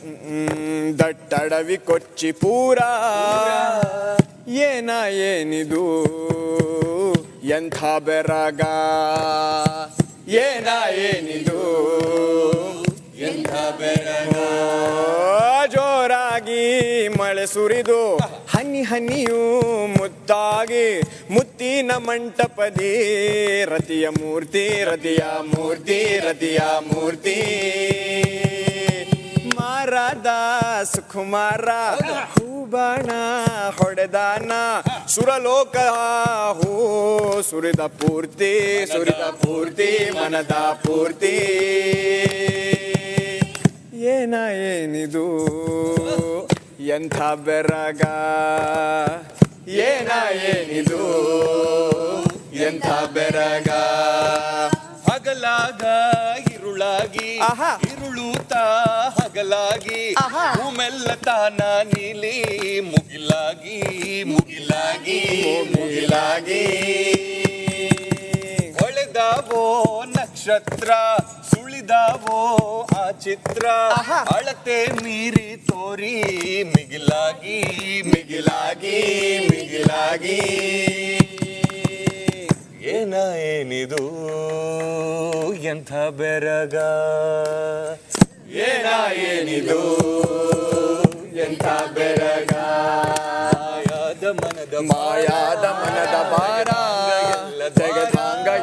ಹ್ಮ್, ದಟ್ಟಡವಿ ಕೊಚ್ಚಿ ಪೂರ ಏನ ಏನಿದು ಎಂಥ ಬೆರಗ ಏನ ಏನಿದು ಎಂಥ ಬೆರಗ ಜೋರಾಗಿ ಮಳೆ ಸುರಿದು ಹನಿ ಹನಿಯು ಮುತ್ತಾಗಿ ಮುತ್ತಿನ ಮಂಟಪದಿ ರತಿಯ ಮೂರ್ತಿ ರತಿಯ ಮೂರ್ತಿ ರತಿಯ ಮೂರ್ತಿ ಮಾರದ ಸುಕುಮಾರ ಹೂಬಾಣ ಹೊಡೆದಾನ ಸುರಲೋಕ ಹೂ ಸುರಿದ ಪೂರ್ತಿ ಸುರಿದ ಪೂರ್ತಿ ಮನದ ಪೂರ್ತಿ ಏನ ಏನಿದು ಎಂಥ ಬೆರಗ ಏನ ಏನಿದು ಎಂಥ ಬೆರಗ ಹಗಲಾಗ ಇರುಳಾಗಿ ಆಹಾ. ಇರುಳುತ್ತ ಹಗಲಾಗಿ ಆಹಾ. ಭೂಮೆಲ್ಲ ತಾನ ನೀಲಿ ಮುಗಿಲಾಗಿ ಮುಗಿಲಾಗಿ ಮುಗಿಲಾಗಿ ಹೊಳೆದಾವೋ ನಕ್ಷತ್ರ ಸುಳಿದಾವೋ ಆ ಚಿತ್ರ ಆಹಾ. ಅಳತೆ ಮೀರಿ ತೋರಿ ಮಿಗಿಲಾಗಿ ಮಿಗಿಲಾಗಿ ಮಿಗಿಲಾಗಿ ಏನ ಏನಿದು ಎಂಥ ಬೆರಗ ಏನ ಏನಿದು ಎಂಥ ಬೆರಗ ಮಾಯಾದ ಮನದ ಮಾಯಾದ ಮನದ ಭಾರ ಎಲ್ಲ ಜಗದಾಂಗ